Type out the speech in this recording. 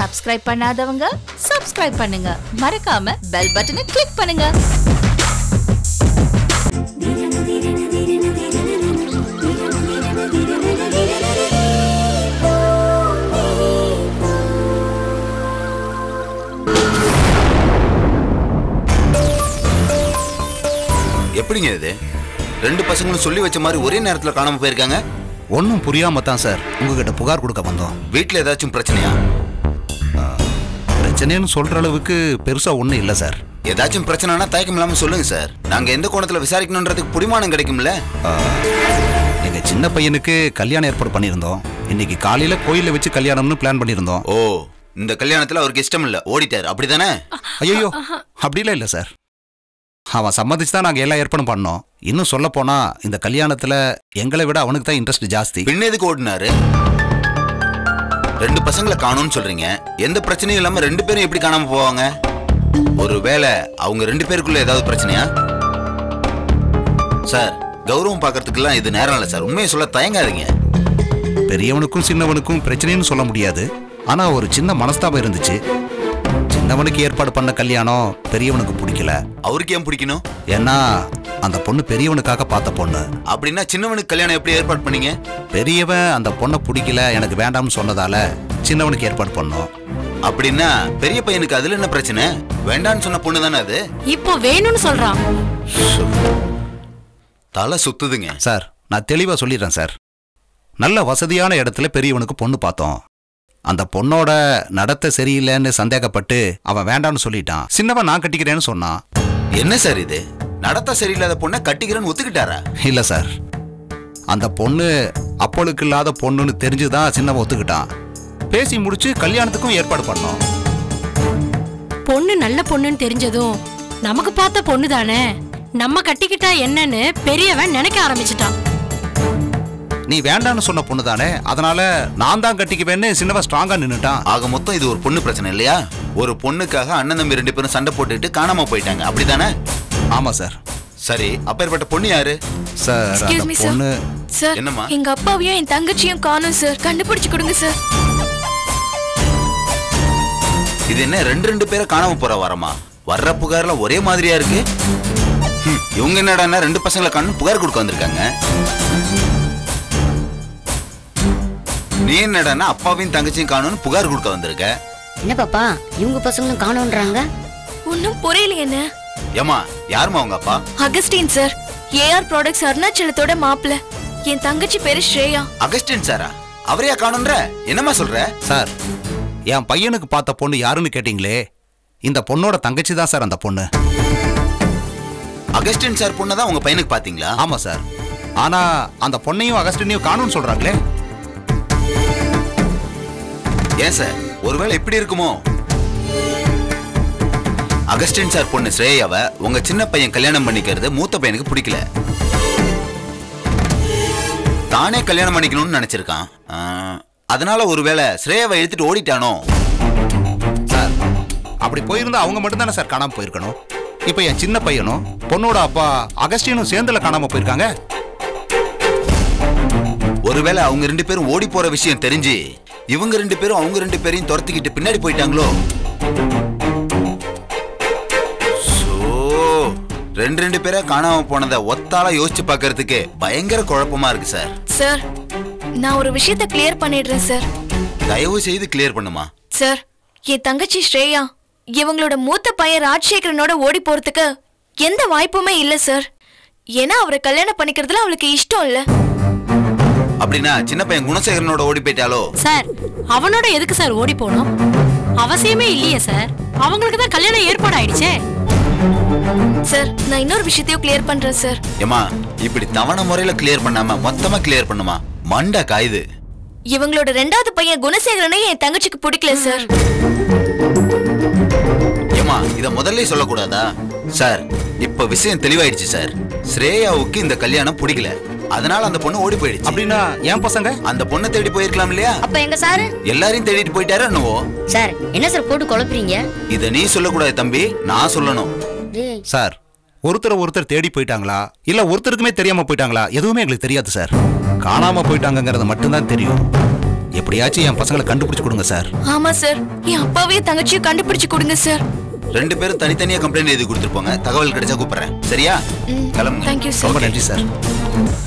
Subscribe பண்ணாதவங்க subscribe பண்ணுங்க மறக்காம பெல் பட்டனை கிளிக் பண்ணுங்க எப்படிங்க இது ரெண்டு பசங்களும் சொல்லி வச்ச மாதிரி ஒரே நேரத்துல காணாம போயிருக்காங்க ஒன்றும் புரியாம தான் சார் உங்ககிட்ட புகார் கொடுக்க வந்தோம் வீட்ல ஏதாச்சும் பிரச்சனையா பிரச்சனைன்னு சொல்ற அளவுக்கு பெருசா ஒன்றும் இல்லை சார் ஏதாச்சும் பிரச்சனைனா தயக்கம் இல்லாம சொல்லுங்க சார் நாங்க எந்த கோணத்துல விசாரிக்கணுன்றதுக்கு புடிமானம் கிடைக்கும்ல எங்க சின்ன பையனுக்கு கல்யாணம் ஏற்பாடு பண்ணியிருந்தோம் இன்னைக்கு காலையில கோயில்ல வச்சு கல்யாணம்னு பிளான் பண்ணியிருந்தோம் ஓ இந்த கல்யாணத்துல அவருக்கு இஷ்டம் இல்ல ஓடிட்டார் அப்படிதானே ஐயோ அப்படிலாம் இல்லை சார் அவன் சம்மதிச்சு தான் நாங்கள் எல்லா ஏற்பாடும் பண்ணோம் இன்னும் சொல்ல போனா இந்த கல்யாணத்துல எங்களை விட அவனுக்கு தான் இன்ட்ரெஸ்ட் ஜாஸ்தி பின்ன எதுக்கு ஓடினாரு ரெண்டு பசங்களை காணும்னு சொல்றீங்க எந்த பிரச்சனையும் இல்லாம ரெண்டு பேரும் எப்படி காணாம போவாங்க ஒருவேளை அவங்க ரெண்டு பேருக்குள்ள ஏதாவது பிரச்சனையா சார் கௌரவம் பார்க்கறதுக்கெல்லாம் இது நேரம் இல்லை சார் உண்மையை சொல்ல தயங்காதீங்க பெரியவனுக்கும் சின்னவனுக்கும் பிரச்சனைன்னு சொல்ல முடியாது ஆனா ஒரு சின்ன மனஸ்தாபம் இருந்துச்சு சின்னவனுக்கு ஏற்பாடு பண்ண கல்யாணம் பெரியவனுக்கு பிடிக்கல அவருக்கு ஏன் பிடிக்கணும் ஏன்னா அந்த பொண்ணு பெரியவனுக்காக பார்த்த பொண்ணு அப்படின்னா சின்னவனுக்கு கல்யாணம் எப்படி ஏற்பாடு பண்ணீங்க பெரியவன் அந்த பொண்ணை பிடிக்கல எனக்கு வேண்டாம்னு சொன்னதால சின்னவனுக்கு ஏற்பாடு பண்ணோம் அப்படின்னா பெரிய பையனுக்கு அதுல என்ன பிரச்சனை வேண்டான்னு சொன்ன பொண்ணு தானே அது இப்போ வேணும்னு சொல்றான் தலை சுத்துதுங்க சார் நான் தெளிவா சொல்லிடுறேன் சார் நல்ல வசதியான இடத்துல பெரியவனுக்கு பொண்ணு பார்த்தோம் அந்த பொண்ணோட நடத்தை சரியில்லைன்னு சந்தேகப்பட்டு அவன் வேண்டாம்னு சொல்லிட்டான் சின்னவன் நான் கட்டிக்கிறேன்னு சொன்னான் என்ன சார் இது நடத்த சரியில்லாத பொண்ணை கட்டிக்கிறேன்னு ஒத்துக்கிட்டாரா இல்ல சார் அந்த பொண்ணு அப்பளுக்கு இல்லாத பொண்ணுன்னு தெரிஞ்சுதான் சின்னவன் ஒத்துக்கிட்டான் பேசி முடிச்சு கல்யாணத்துக்கும் ஏற்பாடு பண்ணோம் பொண்ணு நல்ல பொண்ணுன்னு தெரிஞ்சதும் நமக்கு பார்த்த பொண்ணு தானே நம்ம கட்டிக்கிட்டா என்னன்னு பெரியவன் நினைக்க ஆரம்பிச்சிட்டான் நீ வேண்டான்னு சொன்ன பொண்ணு தானே அதனால நான் தான் கட்டிக்குவேன்னு சின்னவன் ஸ்ட்ராங்கா நின்னுட்டான் ஆக மொத்தம் இது ஒரு பொண்ணு பிரச்சனை இல்லையா ஒரு பொண்ணுக்காக அண்ணன் தம்பி ரெண்டு பேரும் சண்டை போட்டுட்டு காணாம போயிட்டாங்க அப்படிதானே ஆமா சார் சரி அப்பேற்பட்ட பொண்ணு யாரு சார் Excuse அந்த me, sir. பொண்ணு சார் என்னம்மா? எங்க அப்பாவையும் என் தங்கச்சியும் காணும் சார் கண்டுபிடிச்சு கொடுங்க சார் இது என்ன ரெண்டு ரெண்டு பேரை காணாம போற வரமா வர்ற புகார்ல ஒரே மாதிரியா இருக்கு ஹம், இவங்க என்னடான்னா ரெண்டு பசங்களை கண்ணு புகார் கொடுக்க வந்திருக்காங்க நீ என்னடான்னா அப்பாவையும் தங்கச்சியும் காணும்னு புகார் கொடுக்க வந்திருக்க என்ன பாப்பா இவங்க பசங்களும் காணோன்றாங்க ஒன்னும் புரியல என்ன ஏமா யாருமா உங்க அப்பா அகஸ்டின் சார் ஏஆர் ப்ராடக்ட்ஸ் அருணாச்சலத்தோட மாப்பிள என் தங்கச்சி பேரு ஸ்ரேயா அகஸ்டின் சாரா அவரையா காணுன்ற என்னம்மா சொல்ற சார் என் பையனுக்கு பார்த்த பொண்ணு யாருன்னு கேட்டீங்களே இந்த பொண்ணோட தங்கச்சி தான் சார் அந்த பொண்ணு அகஸ்டின் சார் பொண்ணை தான் உங்க பையனுக்கு பாத்தீங்களா ஆமா சார் ஆனா அந்த பொண்ணையும் அகஸ்டினையும் காணும்னு சொல்றாங்களே ஏன் சார் ஒருவேளை இப்படி இருக்குமோ அகஸ்டின் சார் பொண்ணு ஸ்ரேயாவை உங்க சின்ன பையன் கல்யாணம் பண்ணிக்கிறது மூத்த பையனுக்கு பிடிக்கல தானே கல்யாணம் பண்ணிக்கணும்னு நினைச்சிருக்கான் ஆ, அதனால ஒருவேளை ஸ்ரேயாவை எடுத்துட்டு ஓடிட்டானோ சார் அப்படி போயிருந்தா அவங்க மட்டும் தானே சார் காணாம போயிருக்கணும் இப்போ என் சின்ன பையனும் பொண்ணோட அப்பா அகஸ்டினும் சேர்ந்துல காணாம போயிருக்காங்க ஒருவேளை அவங்க ரெண்டு பேரும் ஓடி போற விஷயம் தெரிஞ்சு இவங்க ரெண்டு பேரும் அவங்க ரெண்டு பேரையும் துரத்திக்கிட்டு பின்னாடி போயிட்டாங்களோ சோ, ரெண்டு ரெண்டு பேரா காணாம போனதை ஒத்தால யோசிச்சு பார்க்கிறதுக்கு பயங்கர குழப்பமா இருக்கு சார் சார் நான் ஒரு விஷயத்த கிளியர் பண்ணிடுறேன் சார் தயவு செய்து கிளியர் பண்ணுமா சார் என் தங்கச்சி ஸ்ரேயா இவங்களோட மூத்த பையன் ராஜசேகரனோட ஓடி போறதுக்கு எந்த வாய்ப்புமே இல்ல சார் ஏன்னா அவரை கல்யாணம் பண்ணிக்கிறதுல அவளுக்கு இஷ்டம் இல்ல அப்படின்னா சின்ன பையன் குணசேகரனோட ஓடி போயிட்டாலோ சார் அவனோட எதுக்கு சார் ஓடி போகணும் அவசியமே இல்லையே சார் அவங்களுக்கு தான் கல்யாணம் ஏற்பாடு ஆயிடுச்சே சார் நான் இன்னொரு விஷயத்தையும் கிளியர் பண்றேன் சார் ஏமா இப்படி தவணை முறையில கிளியர் பண்ணாம மொத்தமா கிளியர் பண்ணுமா மண்டை காயுது இவங்களோட ரெண்டாவது பையன் குணசேகரனை என் தங்கச்சிக்கு பிடிக்கல சார் ஏமா இத முதல்ல சொல்லக்கூடாதா சார் இப்ப விஷயம் தெளிவாயிடுச்சு சார் ஸ்ரேயாவுக்கு இந்த கல்யாணம் பிடிக்கல அதனால அந்த பொண்ணு ஓடி போயிடுச்சு அப்படின்னா என் பசங்க அந்த பொண்ணை தேடி போயிருக்கலாம் இல்லையா அப்ப எங்க சாரு எல்லாரையும் தேடிட்டு போயிட்டாரா என்னவோ சார் என்ன சார் போட்டு குழப்புறீங்க இத நீ சொல்லக்கூடாது தம்பி நான் சொல்லணும் டேய், சார் ஒருத்தர் ஒருத்தர் தேடி போயிட்டாங்களா இல்ல ஒருத்தருக்குமே தெரியாம போயிட்டாங்களா எதுவுமே எங்களுக்கு தெரியாது சார் காணாம போயிட்டாங்கங்கறது மட்டும்தான் தெரியும் எப்படியாச்சும் என் பசங்களை கண்டுபிடிச்சு கொடுங்க சார் ஆமா சார் என் அப்பாவையும் தங்கச்சியும் கண்டுபிடிச்சு கொடுங்க சார் ரெண்டு பேரும் தனித்தனியா கம்ப்ளைண்ட் எழுதி கொடுத்துருப்பாங்க தகவல் கிடைச்சா கூப்பிடுறேன் சரியா ம், கிளம்புங்க thank you, sir. ரொம்ப நன்றி சார்